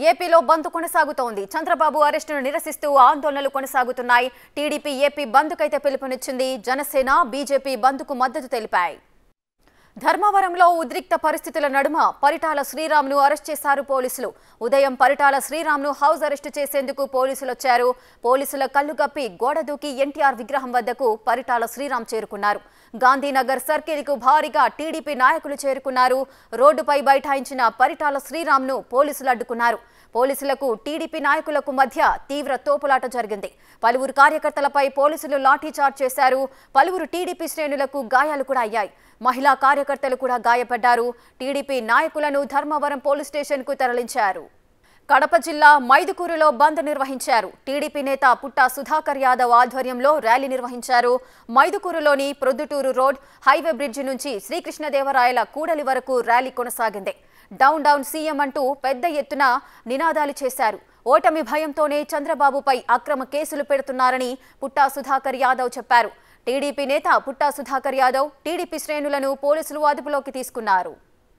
ఏపీలో బంద్ కొనసాగుతోంది చంద్రబాబు అరెస్టును నిరసిస్తూ ఆందోళనలు కొనసాగుతున్నాయి టీడీపీ ఏపీ బంద్కైతే పిలుపునిచ్చింది జనసేన బీజేపీ బంద్కు మద్దతు తెలిపాయి ధర్మవరంలో ఉద్రిక్త పరిస్థితుల నడుమ పరిటాల శ్రీరామ్ను అరెస్ట్ చేశారు పోలీసులు ఉదయం పరిటాల శ్రీరామ్ను హౌస్ అరెస్టు చేసేందుకు పోలీసులు వచ్చారు పోలీసుల కళ్ళు కప్పి గోడ దూకి ఎన్టీఆర్ విగ్రహం వద్దకు పరిటాల శ్రీరామ్ చేరుకున్నారు గాంధీనగర్ సర్కిల్ కు భారీగా టీడీపీ నాయకులు చేరుకున్నారు రోడ్డుపై బైఠాయించిన పరిటాల శ్రీరామ్ను పోలీసులు అడ్డుకున్నారు పోలీసులకు టీడీపీ నాయకులకు మధ్య తీవ్ర తోపులాట జరిగింది పలువురు కార్యకర్తలపై పోలీసులు లాఠీచార్జ్ చేశారు పలువురు టీడీపీ శ్రేణులకు గాయాలు కూడా అయ్యాయి మహిళా కార్యకర్తలు కూడా గాయపడ్డారు టీడీపీ నాయకులను ధర్మవరం పోలీస్ స్టేషన్కు తరలించారు కడప జిల్లా మైదుకూరులో బంద్ నిర్వహించారు టీడీపీ నేత పుట్టా సుధాకర్ యాదవ్ ఆధ్వర్యంలో ర్యాలీ నిర్వహించారు మైదుకూరులోని ప్రొద్దుటూరు రోడ్ హైవే బ్రిడ్జి నుంచి శ్రీకృష్ణదేవరాయల కూడలి వరకు ర్యాలీ కొనసాగింది డౌన్ డౌన్ సీఎం అంటూ పెద్ద ఎత్తున నినాదాలు చేశారు ఓటమి భయంతోనే చంద్రబాబుపై అక్రమ కేసులు పెడుతున్నారని పుట్టా సుధాకర్ యాదవ్ చెప్పారు టీడీపీ నేత పుట్టా సుధాకర్ యాదవ్ టీడీపీ శ్రేణులను పోలీసులు అదుపులోకి తీసుకున్నారు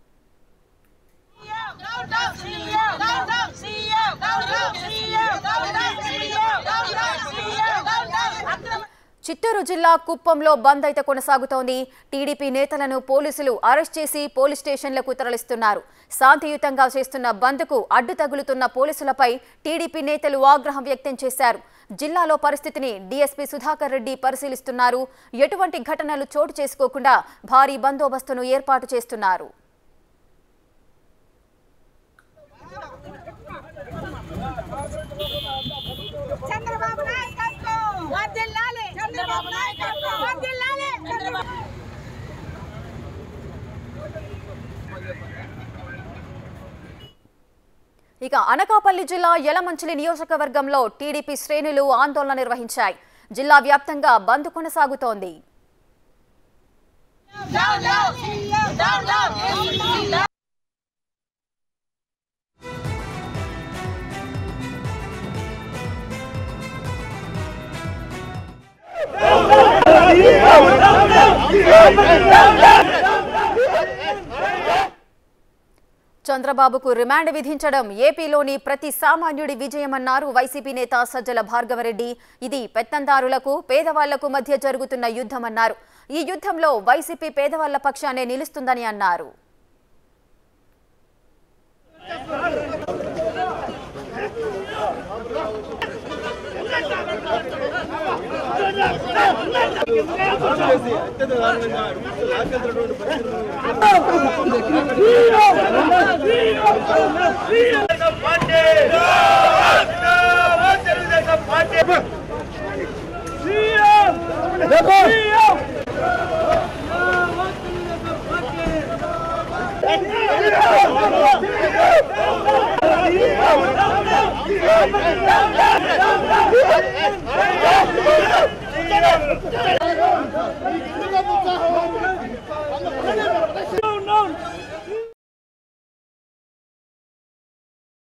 Down, down, CEO! Down, down, CEO! Down, down, CEO! Down, down, CEO! Down, down, CEO! Down, down, అక్రమ చిత్తూరు జిల్లా కుప్పంలో బంద్ అయితే కొనసాగుతోంది టీడీపీ నేతలను పోలీసులు అరెస్ట్ చేసి పోలీస్ స్టేషన్లకు తరలిస్తున్నారు శాంతియుతంగా చేస్తున్న బంద్కు అడ్డు తగులుతున్న పోలీసులపై టీడీపీ నేతలు ఆగ్రహం వ్యక్తం చేశారు జిల్లాలో పరిస్థితిని డీఎస్పీ సుధాకర్ రెడ్డి పరిశీలిస్తున్నారు ఎటువంటి ఘటనలు చోటు చేసుకోకుండా భారీ బందోబస్తును ఏర్పాటు చేస్తున్నారు చంద్రబాబు నాయకత్వం వర్ధిల్లాలి చంద్రబాబు నాయకత్వం వర్ధిల్లాలి చంద్రబాబు ఇక అనకాపల్లి జిల్లా యలమంచిలి నియోజకవర్గంలో టీడీపీ శ్రేణులు ఆందోళన నిర్వహించాయి జిల్లా వ్యాప్తంగా బంద్ కొనసాగుతోంది down down CEO down down down చంద్రబాబుకు రిమాండ్ విధించడం ఏపీలోని ప్రతి సామాన్యుడి విజయమన్నారు వైసీపీ నేత సజ్జల భార్గవరెడ్డి ఇది పెత్తందారులకు పేదవాళ్లకు మధ్య జరుగుతున్న యుద్ధమన్నారు ఈ యుద్ధంలో వైసీపీ పేదవాళ్ల పక్షానే నిలుస్తుందని అన్నారు Get